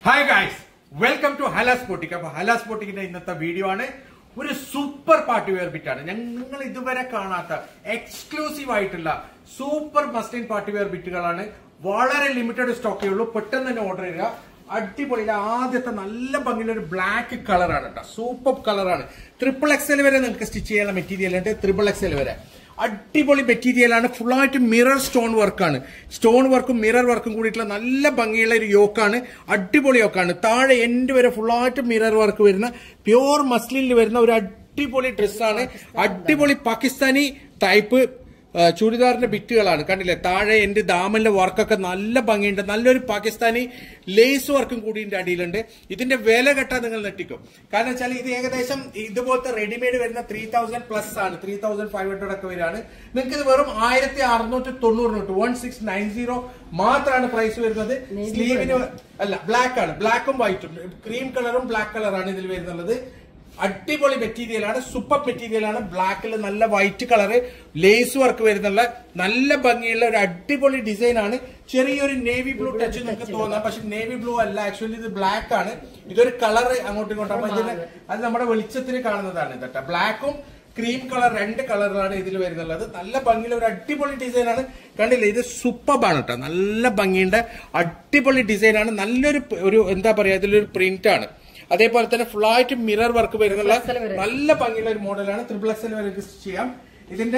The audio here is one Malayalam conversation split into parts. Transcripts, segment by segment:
Hi guys welcome to Halas boutique അപ്പൊ ഹലാസ് ബോട്ടിക്കിന്റെ ഇന്നത്തെ വീഡിയോ ആണ് ഒരു സൂപ്പർ പാർട്ടി വെയർ ബിറ്റ് ആണ് ഞങ്ങൾ ഇതുവരെ കാണാത്ത എക്സ്ക്ലൂസീവ് ആയിട്ടുള്ള സൂപ്പർ മസ്ലിൻ പാർട്ടി വെയർ ബിറ്റുകളാണ് വളരെ ലിമിറ്റഡ് സ്റ്റോക്കേ ഉള്ളൂ പെട്ടെന്ന് തന്നെ ഓർഡർ ചെയ്യുക അടിപൊളി ആദ്യത്തെ നല്ല ഭംഗിയുള്ള ഒരു ബ്ലാക്ക് കളറാണ് കേട്ടോ സൂപ്പർ കളറാണ് ട്രിപ്പിൾ എക്സൽ വരെ നിങ്ങൾക്ക് സ്റ്റിച്ച് ചെയ്യാനുള്ള മെറ്റീരിയൽ ഉണ്ട് ട്രിപ്പിൾ എക്സൽ വരെ അടിപൊളി മെറ്റീരിയൽ ആണ് ഫുൾ ആയിട്ട് മിറർ സ്റ്റോൺ വർക്കാണ് സ്റ്റോൺ വർക്കും മിറർ വർക്കും കൂടിയിട്ടുള്ള നല്ല ഭംഗിയുള്ള ഒരു യോക്കാണ് അടിപൊളി യോക്കാണ് താഴെ എൻഡ് വരെ ഫുൾ ആയിട്ട് മിറർ വർക്ക് വരുന്ന പ്യോർ മസ്ലിനിൽ വരുന്ന ഒരു അടിപൊളി ഡ്രസ്സാണ് അടിപൊളി പാകിസ്ഥാനി ടൈപ്പ് ആ, ചുരിദാറിന്റെ ബിറ്റുകളാണ് കണ്ടില്ലേ താഴെ എന്റെ ദാമന്റെ വർക്കൊക്കെ നല്ല ഭംഗിയുണ്ട് നല്ലൊരു പാകിസ്ഥാനി ലേസ് വർക്കും കൂടി ഇതിന്റെ അടിയിലുണ്ട് ഇതിന്റെ വില കെട്ടാൻ നിങ്ങൾ നെട്ടിക്കും കാരണം വെച്ചാൽ ഇത് ഏകദേശം ഇതുപോലത്തെ റെഡിമെയ്ഡ് വരുന്ന ത്രീ തൗസൻഡ് പ്ലസ് ആണ് ത്രീ തൗസൻഡ് ഫൈവ് ഹൺഡ്രഡ് ഒക്കെ വരാണ് നിങ്ങൾക്ക് ഇത് വെറും ആയിരത്തി അറുന്നൂറ്റി തൊണ്ണൂറ് തൊട്ട് വൺ സിക്സ് നയൻ സീറോ മാത്രമാണ് പ്രൈസ് വരുന്നത് സ്ലീവിന് അല്ല ബ്ലാക്ക് ആണ് ബ്ലാക്കും വൈറ്റും ക്രീം കളറും ബ്ലാക്ക് കളറാണ് ഇതിൽ വരുന്നുള്ളത് അടിപൊളി മെറ്റീരിയൽ ആണ് സൂപ്പർ മെറ്റീരിയൽ ആണ് ബ്ലാക്കിൽ നല്ല വൈറ്റ് കളറ് ലേസ് വർക്ക് വരുന്നുള്ള നല്ല ഭംഗിയുള്ള ഒരു അടിപൊളി ഡിസൈൻ ആണ് ചെറിയൊരു നേവി ബ്ലൂ ടച്ച് നിങ്ങൾക്ക് തോന്നാം പക്ഷെ നേവി ബ്ലൂ അല്ല ആക്ച്വലി ഇത് ബ്ലാക്ക് ആണ് ഇതൊരു കളർ അങ്ങോട്ടും ഇങ്ങോട്ടും അപ്പൊ ഇതിന് അത് നമ്മുടെ വെളിച്ചത്തിന് കാണുന്നതാണ് ഇതട്ട ബ്ലാക്കും ക്രീം കളർ രണ്ട് കളറിലാണ് ഇതിൽ വരുന്നുള്ളത് നല്ല ഭംഗിയുള്ള ഒരു അടിപൊളി ഡിസൈൻ ആണ് കണ്ടില്ലേ ഇത് സൂപ്പറാണ് കേട്ടോ നല്ല ഭംഗിയുടെ അടിപൊളി ഡിസൈൻ ആണ് നല്ലൊരു പ- ഒരു എന്താ പറയാ ഇതിലൊരു പ്രിന്റ് ആണ് അതേപോലെ തന്നെ ഫുൾ ആയിട്ട് മിറർ വർക്ക് വരുന്നുള്ള നല്ല ഭംഗിയുള്ള ഒരു മോഡലാണ് ത്രിപിൾ എക്സൽ വരെ stitch ചെയ്യാം ഇതിന്റെ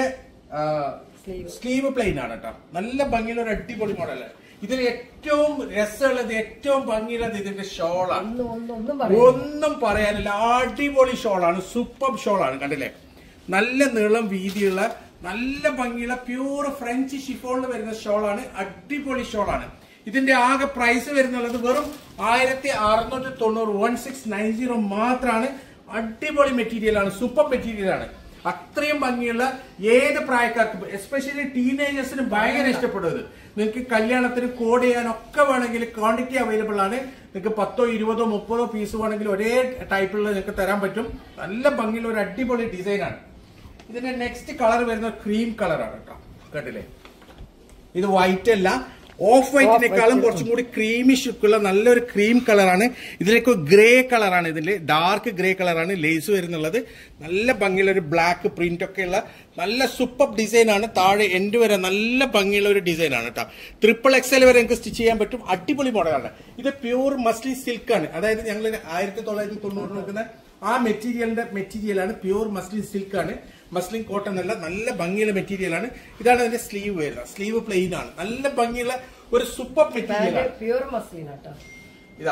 സ്ലീവ് പ്ലെയിൻ ആണ് കേട്ടോ നല്ല ഭംഗിയുള്ള ഒരു അടിപൊളി മോഡലാണ് ഇതിൽ ഏറ്റവും രസമുള്ളത് ഏറ്റവും ഭംഗിയുള്ളത് ഇതിന്റെ ഷോളാണ് ഒന്നും ഒന്നും ഒന്നും പറയാം ഒന്നും പറയാനില്ല അടിപൊളി ഷോളാണ് സൂപ്പർ ഷോളാണ് കണ്ടില്ലേ നല്ല നീളം വീതിയുള്ള നല്ല ഭംഗിയുള്ള പ്യൂർ ഫ്രഞ്ച് ഷിഫോണിൽ വരുന്ന ഷോളാണ് അടിപൊളി ഷോളാണ് ഇതിന്റെ ആകെ പ്രൈസ് വരുന്നുള്ളത് വെറും ആയിരത്തി അറുന്നൂറ്റി തൊണ്ണൂറ് വൺ സിക്സ് നയൻ സീറോ മാത്രമാണ് അടിപൊളി മെറ്റീരിയൽ ആണ് സൂപ്പർ മെറ്റീരിയൽ ആണ് അത്രയും ഭംഗിയുള്ള ഏത് പ്രായക്കാർക്കും എസ്പെഷ്യലി ടീനേജേഴ്സിന് ഭയങ്കര ഇഷ്ടപ്പെടും ഇത് നിങ്ങൾക്ക് കല്യാണത്തിന് കോഡ് ചെയ്യാനൊക്കെ വേണമെങ്കിൽ ക്വാണ്ടിറ്റി അവൈലബിൾ ആണ് നിങ്ങൾക്ക് പത്തോ ഇരുപതോ മുപ്പതോ പീസ് വേണമെങ്കിൽ ഒരേ ടൈപ്പിലുള്ള നിങ്ങൾക്ക് തരാൻ പറ്റും നല്ല ഭംഗിയുള്ള ഒരു അടിപൊളി ഡിസൈൻ ആണ് ഇതിന്റെ നെക്സ്റ്റ് കളർ വരുന്ന ക്രീം കളറാണ് കേട്ടോ കണ്ടില്ലേ ഇത് വൈറ്റ് അല്ല ഓഫ് വൈറ്റിനേക്കാളും കുറച്ചും കൂടി ക്രീമിഷ് ഉള്ള നല്ലൊരു ക്രീം കളറാണ് ഇതിലേക്ക് ഗ്രേ കളറാണ് ഇതിൽ ഡാർക്ക് ഗ്രേ കളറാണ് ലേസ് വരുന്നുള്ളത് നല്ല ഭംഗിയുള്ള ഒരു ബ്ലാക്ക് പ്രിന്റ് ഒക്കെ ഉള്ള നല്ല സൂപ്പർ ഡിസൈൻ ആണ് താഴെ എൻഡ് വരെ നല്ല ഭംഗിയുള്ള ഒരു ഡിസൈൻ ആണ് കേട്ടോ ട്രിപ്പിൾ എക്സൽ വരെ നിങ്ങൾക്ക് സ്റ്റിച്ച് ചെയ്യാൻ പറ്റും അടിപൊളി മോഡലാണ് ഇത് പ്യൂർ മസ്ലി സിൽക്ക് ആണ് അതായത് ഞങ്ങൾ ആയിരത്തി തൊള്ളായിരത്തി തൊണ്ണൂറ് നോക്കുന്ന ആ മെറ്റീരിയലിന്റെ മെറ്റീരിയലാണ് പ്യൂർ മസ്ലിൻ സിൽക്ക് ആണ് മസ്ലിൻ കോട്ടൺ അല്ല നല്ല ഭംഗിയുള്ള മെറ്റീരിയൽ ആണ് ഇതാണ് അതിന്റെ സ്ലീവ് വരുന്നത് സ്ലീവ് പ്ലെയിൻ ആണ് നല്ല ഭംഗിയുള്ള ഒരു സൂപ്പർ മെറ്റീരിയൽ ആണ് പ്യൂർ മസ്ലിൻ ആട്ടോ ഇതാ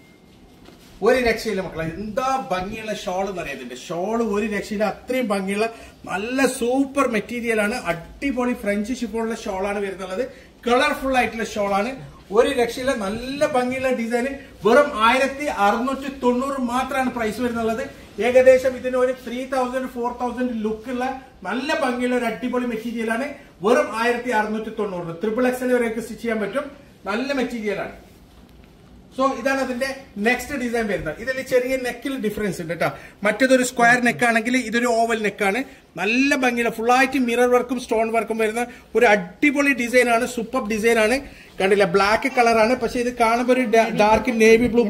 ഒരു രക്ഷയില്ല മക്കളെ എന്താ ഭംഗിയുള്ള ഷോൾ എന്ന് പറയാം ഇതിന്റെ ഷോള് ഒരു രക്ഷയില്ല അത്രയും ഭംഗിയുള്ള നല്ല സൂപ്പർ മെറ്റീരിയൽ ആണ് അടിപൊളി ഫ്രഞ്ച് ഷിഫോണുള്ള ഷോളാണ് വരുന്നുള്ളത് കളർഫുൾ ആയിട്ടുള്ള ഷോളാണ് ഒരു രക്ഷയില്ല നല്ല ഭംഗിയുള്ള ഡിസൈൻ വെറും ആയിരത്തി അറുന്നൂറ്റി തൊണ്ണൂറ് മാത്രമാണ് പ്രൈസ് വരുന്നുള്ളത് ഏകദേശം ഇതിന് ഒരു ത്രീ തൗസൻഡ് ഫോർ തൗസൻഡ് ലുക്കുള്ള നല്ല ഭംഗിയുള്ള ഒരു അടിപൊളി മെറ്റീരിയൽ ആണ് വെറും ആയിരത്തി അറുന്നൂറ്റി തൊണ്ണൂറ് ട്രിപ്പിൾ എക്സൽ വരെയൊക്കെ സ്റ്റിച്ച് ചെയ്യാൻ പറ്റും നല്ല മെറ്റീരിയൽ ആണ് സോ ഇതാണ് അതിന്റെ നെക്സ്റ്റ് ഡിസൈൻ വരുന്നത് ഇതിൽ ചെറിയ നെക്കിൽ ഡിഫറൻസ് ഉണ്ട് കേട്ടോ മറ്റേതൊരു സ്ക്വയർ നെക്ക് ആണെങ്കിൽ ഇതൊരു ഓവൽ നെക്കാണ് നല്ല ഭംഗിയുള്ള ഫുള്ളായിട്ട് മിറർ വർക്കും സ്റ്റോൺ വർക്കും വരുന്ന ഒരു അടിപൊളി ഡിസൈൻ ആണ് സൂപ്പർ ഡിസൈൻ ആണ് കണ്ടില്ല ബ്ലാക്ക് കളറാണ് പക്ഷെ ഇത് കാണുമ്പോൾ ഒരു dark navy blue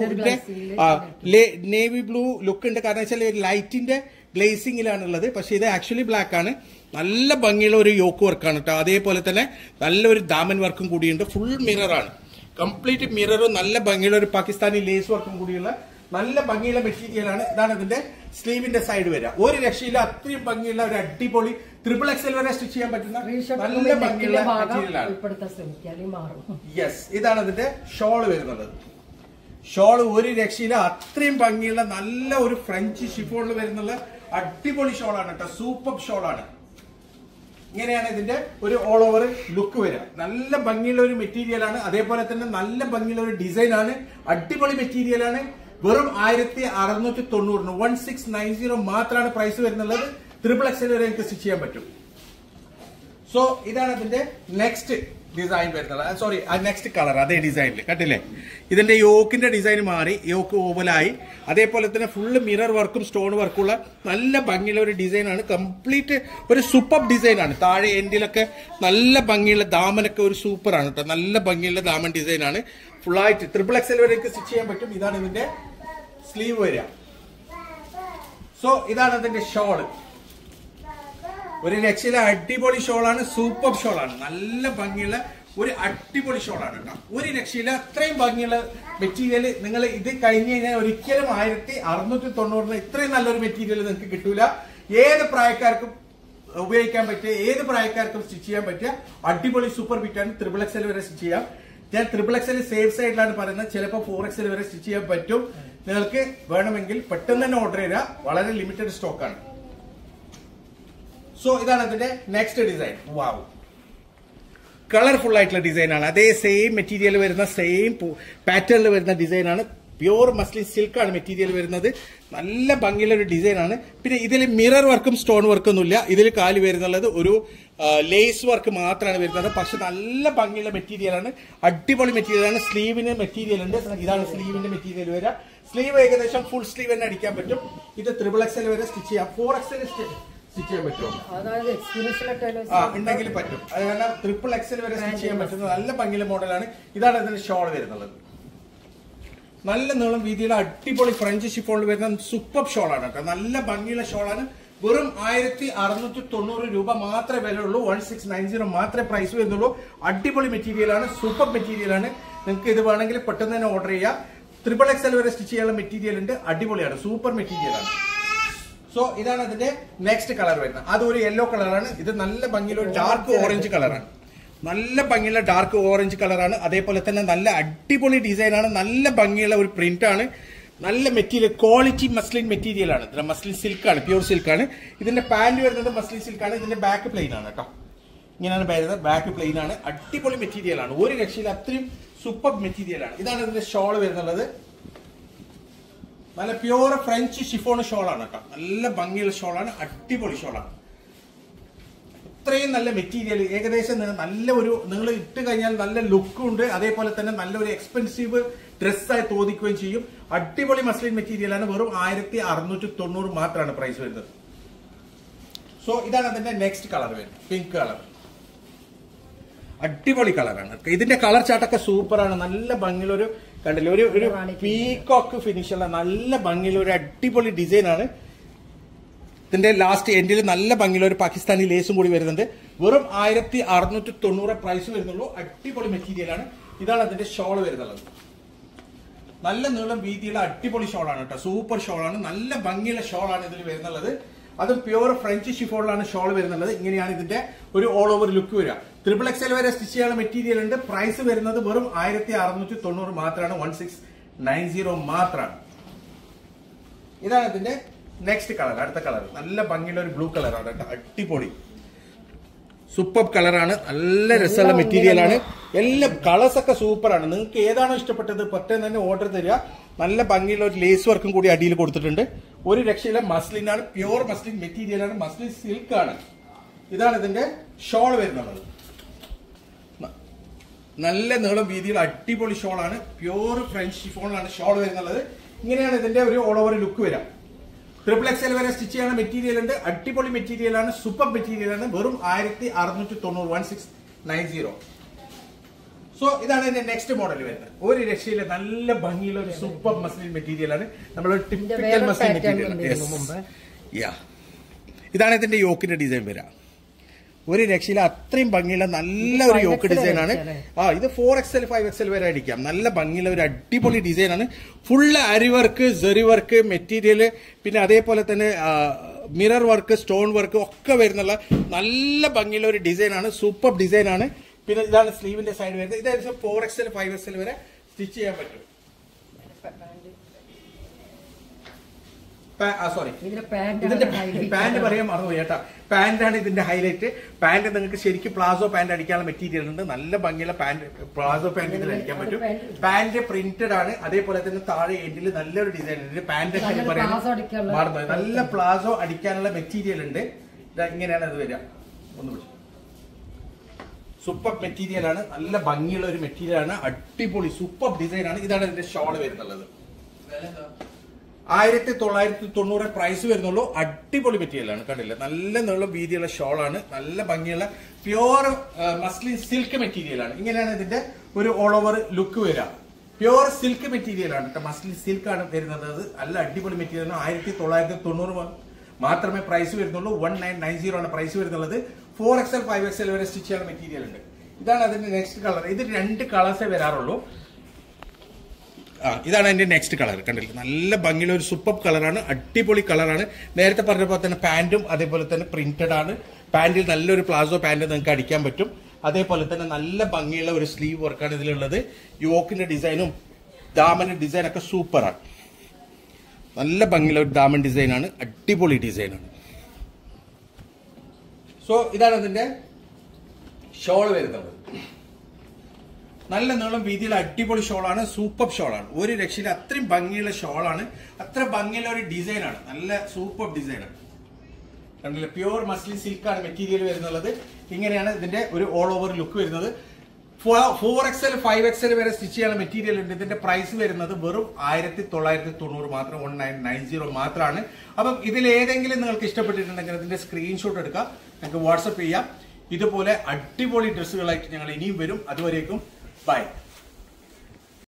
navy blue look ഉണ്ട് കാരണം വെച്ചാൽ ലൈറ്റിന്റെ ഗ്ലേസിംഗിലാണ് ഉള്ളത് പക്ഷെ ഇത് ആക്ച്വലി ബ്ലാക്ക് ആണ് നല്ല ഭംഗിയുള്ള ഒരു യോക്ക് വർക്കാണ് കേട്ടോ അതേപോലെ തന്നെ നല്ലൊരു ദാമൻ വർക്കും കൂടിയുണ്ട് ഫുൾ മിറർ ആണ് കംപ്ലീറ്റ് മിററും നല്ല ഭംഗിയുള്ള ഒരു പാകിസ്ഥാനി ലേസ് വർക്കും കൂടിയുള്ള നല്ല ഭംഗിയുള്ള മെറ്റീരിയൽ ആണ് ഇതാണ് ഇതിന്റെ സ്ലീവിന്റെ സൈഡ് വരിക ഒരു രക്ഷയില്ല അത്രയും ഭംഗിയുള്ള ഒരു അടിപൊളി ട്രിപ്പിൾ എക്സൽ വരെ സ്റ്റിച്ച് ചെയ്യാൻ പറ്റുന്ന നല്ല ഭംഗിയുള്ള നെക്കിന്റെ ഭാഗം മെറ്റീരിയൽ ആണ് ഉൾപ്പെടുത്താൻ ശ്രമിക്കുക അല്ലെങ്കിൽ മാറും യെസ് ഇതാണ് അതിന്റെ ഷോള് വരുന്നത് ഷോള് ഒരു രക്ഷയില്ല അത്രയും ഭംഗിയുള്ള നല്ല ഒരു ഫ്രഞ്ച് ഷിഫോണിൽ വരുന്നുള്ള അടിപൊളി ഷോളാണ് കേട്ടോ സൂപ്പർ ഷോളാണ് ഇങ്ങനെയാണ് ഇതിന്റെ ഒരു ഓൾ ഓവർ ലുക്ക് വരിക നല്ല ഭംഗിയുള്ള ഒരു മെറ്റീരിയൽ ആണ് അതേപോലെ തന്നെ നല്ല ഭംഗിയുള്ള ഒരു ഡിസൈൻ ആണ് അടിപൊളി മെറ്റീരിയൽ ആണ് വെറും ആയിരത്തി അറുന്നൂറ്റി തൊണ്ണൂറിന് വൺ സിക്സ് നയൻ സീറോ മാത്രമാണ് പ്രൈസ് വരുന്നുള്ളത് ട്രിപ്പിൾ എക്സൽ വരെ എനിക്ക് സ്റ്റിച്ച് ചെയ്യാൻ പറ്റും സോ ഇതാണ് അതിന്റെ നെക്സ്റ്റ് ഡിസൈൻ വരുന്നത് സോറി നെക്സ്റ്റ് കളർ അതേ ഡിസൈനിൽ കണ്ടില്ലേ ഇതിന്റെ യോക്കിന്റെ ഡിസൈൻ മാറി യോക്ക് ഓവലായി അതേപോലെ തന്നെ ഫുള്ള് മിറർ വർക്കും സ്റ്റോൺ വർക്കുള്ള നല്ല ഭംഗിയുള്ള ഒരു ഡിസൈനാണ് കംപ്ലീറ്റ് ഒരു സൂപ്പർ ഡിസൈനാണ് താഴെ എൻഡിലൊക്കെ നല്ല ഭംഗിയുള്ള ദാമനൊക്കെ ഒരു സൂപ്പറാണ് കേട്ടോ നല്ല ഭംഗിയുള്ള ദാമൻ ഡിസൈനാണ് ഫുള്ളായിട്ട് ട്രിപ്പിൾ എക്സൽ വരെയൊക്കെ സ്റ്റിച്ച് ചെയ്യാൻ പറ്റും ഇതാണ് ഇതിന്റെ സ്ലീവ് വരിക സോ ഇതാണ് ഇതിന്റെ ഷോള് ഒരു രക്ഷയിലെ അടിപൊളി ഷോളാണ് സൂപ്പർ ഷോളാണ് നല്ല ഭംഗിയുള്ള ഒരു അടിപൊളി ഷോളാണ് കേട്ടോ ഒരു രക്ഷയില്ല അത്രയും ഭംഗിയുള്ള മെറ്റീരിയൽ നിങ്ങൾ ഇത് കഴിഞ്ഞ് കഴിഞ്ഞാൽ ഒരിക്കലും ആയിരത്തി അറുന്നൂറ്റി തൊണ്ണൂറിന് ഇത്രയും നല്ലൊരു മെറ്റീരിയൽ നിങ്ങൾക്ക് കിട്ടൂല ഏത് പ്രായക്കാർക്കും ഉപയോഗിക്കാൻ പറ്റിയ ഏത് പ്രായക്കാർക്കും സ്റ്റിച്ച് ചെയ്യാൻ പറ്റിയ അടിപൊളി സൂപ്പർ ബിറ്റാണ് ത്രിബിൾ എക്സൽ വരെ സ്റ്റിച്ച് ചെയ്യാം ഞാൻ ത്രിബിൾ എക്സൽ സേഫ് സൈഡിലാണ് പറയുന്നത് ചിലപ്പോൾ ഫോർ എക്സൽ വരെ സ്റ്റിച്ച് ചെയ്യാൻ പറ്റും നിങ്ങൾക്ക് വേണമെങ്കിൽ പെട്ടെന്ന് തന്നെ ഓർഡർ ചെയ്താൽ വളരെ ലിമിറ്റഡ് സ്റ്റോക്കാണ് സോ ഇതാണ് അതിന്റെ നെക്സ്റ്റ് ഡിസൈൻ വാവ് കളർഫുൾ ആയിട്ടുള്ള ഡിസൈൻ ആണ് അതേ സെയിം മെറ്റീരിയൽ വരുന്ന സെയിം പാറ്റേണിൽ വരുന്ന ഡിസൈൻ ആണ് പ്യൂർ മസ്ലിൻ സിൽക്ക് ആണ് മെറ്റീരിയൽ വരുന്നത് നല്ല ഭംഗിയുള്ള ഒരു ഡിസൈൻ ആണ് പിന്നെ ഇതിൽ മിറർ വർക്കും സ്റ്റോൺ വർക്കും ഒന്നുമില്ല ഇതിൽ കാല് വരുന്നുള്ളത് ഒരു ലേസ് വർക്ക് മാത്രമാണ് വരുന്നത് പക്ഷെ നല്ല ഭംഗിയുള്ള മെറ്റീരിയൽ ആണ് അടിപൊളി മെറ്റീരിയൽ ആണ് സ്ലീവിന് മെറ്റീരിയൽ ഉണ്ട് ഇതാണ് സ്ലീവിന്റെ മെറ്റീരിയൽ വരിക സ്ലീവ് ഏകദേശം ഫുൾ സ്ലീവ് തന്നെ അടിക്കാൻ പറ്റും ഇത് ത്രിബിൾ എക്സൽ വരെ സ്റ്റിച്ച് ചെയ്യാം ഫോർ എക്സൽ സ്റ്റിച്ച് ചെയ്യാൻ പറ്റുമോ അതായത് എക്സ്പീരിയൻസ് ഉള്ള ആ ഉണ്ടെങ്കിൽ പറ്റും അത് കാരണം ട്രിപ്പിൾ എക്സൽ വരെ സ്റ്റിച്ച് ചെയ്യാൻ പറ്റുന്ന നല്ല ഭംഗിയുള്ള മോഡലാണ് ഇതാണ് ഇതിന്റെ ഷോൾ വരുന്നത് നല്ല നീളം വീതിയുള്ള അടിപൊളി ഫ്രഞ്ച് ഷിഫോണിൽ വരുന്ന സൂപ്പർ ഷോളാണ് കേട്ടോ നല്ല ഭംഗിയുള്ള ഷോളാണ് വെറും ആയിരത്തി അറുന്നൂറ്റി തൊണ്ണൂറ് രൂപ മാത്രമേ വില ഉള്ളൂ വൺ സിക്സ് നയൻ സീറോ മാത്രമേ പ്രൈസ് വരുന്നുള്ളൂ അടിപൊളി മെറ്റീരിയലാണ് സൂപ്പർ മെറ്റീരിയലാണ് നിങ്ങൾക്ക് ഇത് വേണമെങ്കിൽ പെട്ടെന്ന് തന്നെ ഓർഡർ ചെയ്യാം ത്രിപ്പിൾ എക്സൽ വരെ സ്റ്റിച്ച് ചെയ്യാനുള്ള മെറ്റീരിയൽ ഉണ്ട് അടിപൊളിയാണ് സൂപ്പർ മെറ്റീരിയലാണ് സോ ഇതാണ് അതിന്റെ നെക്സ്റ്റ് കളർ വരുന്നത് അത് ഒരു യെല്ലോ കളറാണ് ഇത് നല്ല ഭംഗിയുള്ള ഒരു ഡാർക്ക് ഓറഞ്ച് കളറാണ് നല്ല ഭംഗിയുള്ള ഡാർക്ക് ഓറഞ്ച് കളറാണ് അതേപോലെ തന്നെ നല്ല അടിപൊളി ഡിസൈൻ ആണ് നല്ല ഭംഗിയുള്ള ഒരു പ്രിന്റ് ആണ് നല്ല മെറ്റീരിയൽ ക്വാളിറ്റി മസ്ലിൻ മെറ്റീരിയൽ ആണ് ഇതിന്റെ മസ്ലിൻ സിൽക്ക് ആണ് പ്യൂർ സിൽക്ക് ആണ് ഇതിന്റെ പാന്റ് വരുന്നത് മസ്ലിൻ സിൽക്ക് ആണ് ഇതിന്റെ ബാക്ക് പ്ലെയിൻ ആണ് കേട്ടോ ഇങ്ങനെയാണ് വരുന്നത് ബാക്ക് പ്ലെയിൻ ആണ് അടിപൊളി മെറ്റീരിയൽ ആണ് ഒരു രക്ഷയിൽ അത്രയും സൂപ്പർ മെറ്റീരിയൽ ആണ് ഇതാണ് ഇതിന്റെ ഷോൾ വരുന്നുള്ളത് നല്ല പ്യൂർ ഫ്രഞ്ച് ഷിഫോൺ ഷോളാണ് കേട്ടോ നല്ല ഭംഗിയുള്ള ഷോളാണ് അടിപൊളി ഷോളാണ് ഇത്രയും നല്ല മെറ്റീരിയൽ ഏകദേശം നിങ്ങൾ നല്ല ഒരു നിങ്ങൾ ഇട്ട് കഴിഞ്ഞാൽ നല്ല ലുക്കും ഉണ്ട് അതേപോലെ തന്നെ നല്ലൊരു എക്സ്പെൻസീവ് ഡ്രസ്സായി തോന്നിക്കുകയും ചെയ്യും അടിപൊളി മസ്ലിൻ മെറ്റീരിയലാണ് വെറും ആയിരത്തി അറുന്നൂറ്റി തൊണ്ണൂറ് മാത്രമാണ് പ്രൈസ് വരുന്നത് സോ ഇതാണ് അതിന്റെ നെക്സ്റ്റ് കളർ വരുന്നത് പിങ്ക് കളർ അടിപൊളി കളറാണ് ഇതിന്റെ കളർ ചാട്ടൊക്കെ സൂപ്പറാണ് നല്ല ഭംഗിയുള്ള ഒരു കണ്ടില്ലേ ഒരു ഒരു പീകോക്ക് ഫിനിഷുള്ള നല്ല ഭംഗിയുള്ള ഒരു അടിപൊളി ഡിസൈൻ ആണ് ഇതിന്റെ ലാസ്റ്റ് എൻഡിൽ നല്ല ഭംഗിയുള്ള ഒരു പാകിസ്ഥാനി ലേസും കൂടി വരുന്നുണ്ട് വെറും ആയിരത്തി അറുന്നൂറ്റി തൊണ്ണൂറ് പ്രൈസ് വരുന്നുള്ളൂ അടിപൊളി മെറ്റീരിയൽ ആണ് ഇതാണ് അതിന്റെ ഷോൾ വരുന്നുള്ളത് നല്ല നീളം വീതിയുള്ള അടിപൊളി ഷോളാണ് കേട്ടോ സൂപ്പർ ഷോളാണ് നല്ല ഭംഗിയുള്ള ഷോളാണ് ഇതിൽ വരുന്നുള്ളത് അതും പ്യുവർ ഫ്രഞ്ച് ഷിഫോണിലാണ് ഷോൾ വരുന്നുള്ളത് ഇങ്ങനെയാണ് ഇതിന്റെ ഒരു ഓൾ ഓവർ ലുക്ക് വരിക ട്രിപ്പിൾ എക്സൽ വരെ സ്റ്റിച്ച് ചെയ്യാനുള്ള മെറ്റീരിയൽ ഉണ്ട് പ്രൈസ് വരുന്നത് വെറും ആയിരത്തി അറുന്നൂറ്റി തൊണ്ണൂറ് മാത്രമാണ് വൺ സിക്സ് നയൻ സീറോ മാത്രമാണ് ഇതാണ് ഇതിന്റെ നെക്സ്റ്റ് കളർ അടുത്ത കളർ നല്ല ഭംഗിയുള്ള ഒരു ബ്ലൂ കളറാണ് കേട്ടോ അടിപൊളി സൂപ്പർ കളറാണ് നല്ല രസമുള്ള മെറ്റീരിയൽ ആണ് എല്ലാം കളേഴ്സ് ഒക്കെ സൂപ്പറാണ് നിങ്ങൾക്ക് ഏതാണോ ഇഷ്ടപ്പെട്ടത് പെട്ടെന്ന് തന്നെ ഓർഡർ തരിക നല്ല ഭംഗിയുള്ള ഒരു ലേസ് വർക്കും കൂടി അടിയിൽ കൊടുത്തിട്ടുണ്ട് ഒരു രക്ഷയില്ല മസ്ലിൻ ആണ് പ്യുവർ മസ്ലിൻ മെറ്റീരിയൽ ആണ് മസ്ലിൻ സിൽക്ക് ആണ് ഇതാണ് ഇതിന്റെ ഷോൾ വരുന്നത് ന- നല്ല നീളം വീതിയിൽ അടിപൊളി ഷോളാണ് പ്യുവർ ഫ്രഞ്ച് ഷിഫോണിലാണ് ഷോൾ വരുന്നത് ഇങ്ങനെയാണ് ഇതിന്റെ ഒരു ഓൾ ഓവർ ലുക്ക് വരാം ട്രിപ്പിൾ എക്സൽ വരെ സ്റ്റിച്ച് ചെയ്യുന്ന മെറ്റീരിയൽ ഉണ്ട് അടിപൊളി മെറ്റീരിയൽ ആണ് സൂപ്പർ മെറ്റീരിയൽ ആണ് വെറും ആയിരത്തി അറുന്നൂറ്റി തൊണ്ണൂറ് one six nine zero so ഇതാണ് എന്റെ നെക്സ്റ്റ് മോഡൽ വരുന്നത് ഒരു രക്ഷയില്ല നല്ല ഭംഗിയുള്ള ഒരു സൂപ്പർ മസ്ലിൻ മെറ്റീരിയൽ ആണ് നമ്മൾ ടിപ്പിക്കൽ വേറെ മസ്ലിൻ pattern മെറ്റീരിയൽ ഉണ്ടായിരുന്നു മുമ്പ്. യാ ഇതാണ് ഇതിന്റെ യോക്കിന്റെ ഡിസൈൻ വരാം ഒരു രക്ഷയില്ല അത്രയും ഭംഗിയുള്ള നല്ല ഒരു five യോക്ക് XL ഡിസൈൻ ആണ് അല്ലേ? ആ ഇത് ഫോർ എക്സൽ ഫൈവ് എക്സൽ വരെ അടിക്കാം നല്ല ഭംഗിയുള്ള ഒരു അടിപൊളി ഡിസൈൻ ആണ് ഫുള്ള് അരി വർക്ക് സെറി വർക്ക് മെറ്റീരിയൽ പിന്നെ അതേപോലെ തന്നെ മിറർ വർക്ക് സ്റ്റോൺ വർക്ക് ഒക്കെ വരുന്നുള്ള നല്ല ഭംഗിയുള്ള ഒരു ഡിസൈൻ ആണ് സൂപ്പർ ഡിസൈൻ ആണ് പിന്നെ ഇതാണ് സ്ലീവിന്റെ സൈഡ് വരുന്നത് ഇത് ഏകദേശം ഫോർ എക്സൽ ഫൈവ് എക്സൽ വരെ സ്റ്റിച്ച് ചെയ്യാൻ പറ്റും സോറി ഇതിന്റെ പാന്റ് ഇതിന്റെ പാന്റ് പറയാൻ മറന്നുപോയി കേട്ടാ പാന്റാണ് ഇതിന്റെ ഹൈലൈറ്റ് പാന്റ് നിങ്ങൾക്ക് ശരിക്കും പ്ലാസോ പാന്റ് അടിക്കാനുള്ള മെറ്റീരിയൽ ഉണ്ട് നല്ല ഭംഗിയുള്ള പാന്റ് പ്ലാസോ പാന്റ് ഇതിൽ അടിക്കാൻ പറ്റും പാന്റ് പ്രിന്റഡ് ആണ് അതേപോലെ തന്നെ താഴെ എൻഡിൽ നല്ലൊരു ഡിസൈൻ ഉണ്ട് പാന്റ് നല്ലൊരു പറയാൻ പ്ലാസോ അടിക്കാനുള്ള മറന്നുപോയി നല്ല പ്ലാസോ അടിക്കാനുള്ള മെറ്റീരിയൽ ഉണ്ട് ഇതാ ഇങ്ങനെയാണ് അത് വരിക ഒന്ന് പിടിച്ചു സൂപ്പർ മെറ്റീരിയൽ ആണ് നല്ല ഭംഗിയുള്ള ഒരു മെറ്റീരിയൽ ആണ് അടിപൊളി സൂപ്പർ ഡിസൈൻ ആണ് ഇതാണ് ഇതിന്റെ ഷോൾ വരുന്നുള്ളത് ആയിരത്തി തൊള്ളായിരത്തി തൊണ്ണൂറ് പ്രൈസ് വരുന്നുള്ളൂ അടിപൊളി മെറ്റീരിയൽ ആണ് കണ്ടില്ല നല്ല നീളം വീതിയുള്ള ഷോളാണ് നല്ല ഭംഗിയുള്ള പ്യുവർ മസ്ലിൻ സിൽക്ക് മെറ്റീരിയൽ ആണ് ഇങ്ങനെയാണ് ഇതിന്റെ ഒരു ഓൾ ഓവർ ലുക്ക് വരിക പ്യുവർ സിൽക്ക് മെറ്റീരിയൽ ആണ് കേട്ടോ മസ്ലിൻ സിൽക്ക് ആണ് വരുന്നത് അത് നല്ല അടിപൊളി മെറ്റീരിയൽ ആണ് ആയിരത്തി തൊള്ളായിരത്തി തൊണ്ണൂറ് മ- മാത്രമേ പ്രൈസ് വരുന്നുള്ളൂ വൺ നയൻ നയൻ സീറോ ആണ് പ്രൈസ് വരുന്നുള്ളത് ഫോർ എക്സൽ ഫൈവ് എക്സൽ വരെ സ്റ്റിച്ച് ചെയ്യാൻ മെറ്റീരിയൽ ഉണ്ട് ഇതാണ് അതിന്റെ നെക്സ്റ്റ് കളർ ഇത് രണ്ട് കളേഴ്സേ വരാറുള്ളൂ ആ ഇതാണ് അതിന്റെ നെക്സ്റ്റ് കളർ കണ്ടില്ല നല്ല ഭംഗിയുള്ള ഒരു സൂപ്പർ കളറാണ് അടിപൊളി കളറാണ് നേരത്തെ പറഞ്ഞ പോലെ തന്നെ പാന്റും അതേപോലെ തന്നെ പ്രിന്റഡ് ആണ് പാന്റിൽ നല്ലൊരു പ്ലാസോ പാന്റ് നിങ്ങൾക്ക് അടിക്കാൻ പറ്റും അതേപോലെ തന്നെ നല്ല ഭംഗിയുള്ള ഒരു സ്ലീവ് വർക്കാണ് ഇതിലുള്ളത് യോക്കിന്റെ ഡിസൈനും ദാമന്റെ ഡിസൈൻ ഒക്കെ സൂപ്പറാണ് നല്ല ഭംഗിയുള്ള ഒരു ദാമൻ ഡിസൈനാണ് അടിപൊളി ഡിസൈനാണ് സോ ഇതാണ് അതിന്റെ ഷോൾ വരുന്നത് നല്ല നീളം വീതിയിൽ അടിപൊളി ഷോളാണ് സൂപ്പർ ഷോളാണ് ഒരു രക്ഷയിൽ അത്രയും ഭംഗിയുള്ള ഷോളാണ് അത്ര ഭംഗിയുള്ള ഒരു ഡിസൈനാണ് നല്ല സൂപ്പർ ഡിസൈനാണ് കണ്ടില്ല പ്യുവർ മസ്ലിൻ സിൽക്കാണ് മെറ്റീരിയൽ വരുന്നുള്ളത് ഇങ്ങനെയാണ് ഇതിന്റെ ഒരു ഓൾ ഓവർ ലുക്ക് വരുന്നത് ഫോർ എക്സൽ ഫൈവ് എക്സൽ വരെ സ്റ്റിച്ച് ചെയ്യാനുള്ള മെറ്റീരിയൽ ഉണ്ട് ഇതിന്റെ പ്രൈസ് വരുന്നത് വെറും ആയിരത്തി തൊള്ളായിരത്തി തൊണ്ണൂറ് മാത്രം വൺ നയൻ നയൻ സീറോ മാത്രമാണ് അപ്പം ഇതിൽ ഏതെങ്കിലും നിങ്ങൾക്ക് ഇഷ്ടപ്പെട്ടിട്ടുണ്ടെങ്കിൽ ഇതിന്റെ സ്ക്രീൻഷോട്ട് എടുക്കാം നിങ്ങൾക്ക് വാട്സപ്പ് ചെയ്യാം ഇതുപോലെ അടിപൊളി ഡ്രസ്സുകളായിട്ട് ഞങ്ങൾ ഇനിയും വരും അതുവരേക്കും ബൈ